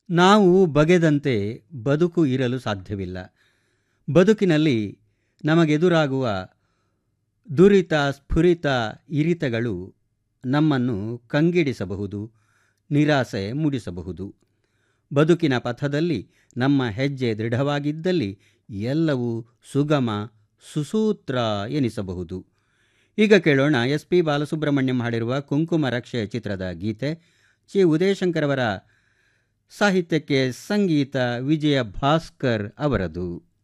ನಾವು ಬಗೆದಂತೆ ಬದುಕು ಇರಲು ಸಾಧ್ಯವಿಲ್ಲ ಬದುಕಿನಲ್ಲಿ ನಮಗೆದುರಾಗುವ ದುರಿತ ಸ್ಫುರಿತ ಇರಿತಗಳು ನಮ್ಮನ್ನು ಕಂಗಿಡಿಸಬಹುದು ನಿರಾಸೆ ಮೂಡಿಸಬಹುದು ಬದುಕಿನ ಪಥದಲ್ಲಿ ನಮ್ಮ ಹೆಜ್ಜೆ ದೃಢವಾಗಿದ್ದಲ್ಲಿ ಎಲ್ಲವೂ ಸುಗಮ ಸುಸೂತ್ರ ಎನಿಸಬಹುದು ಈಗ ಕೇಳೋಣ ಎಸ್ ಪಿ ಬಾಲಸುಬ್ರಹ್ಮಣ್ಯಂ ಹಾಡಿರುವ ಕುಂಕುಮ ರಕ್ಷೆ ಚಿತ್ರದ ಗೀತೆ ಚಿ ಉದಯಶಂಕರ್ ಅವರ ಸಾಹಿತ್ಯಕ್ಕೆ ಸಂಗೀತ ವಿಜಯ ಭಾಸ್ಕರ್ ಅವರದು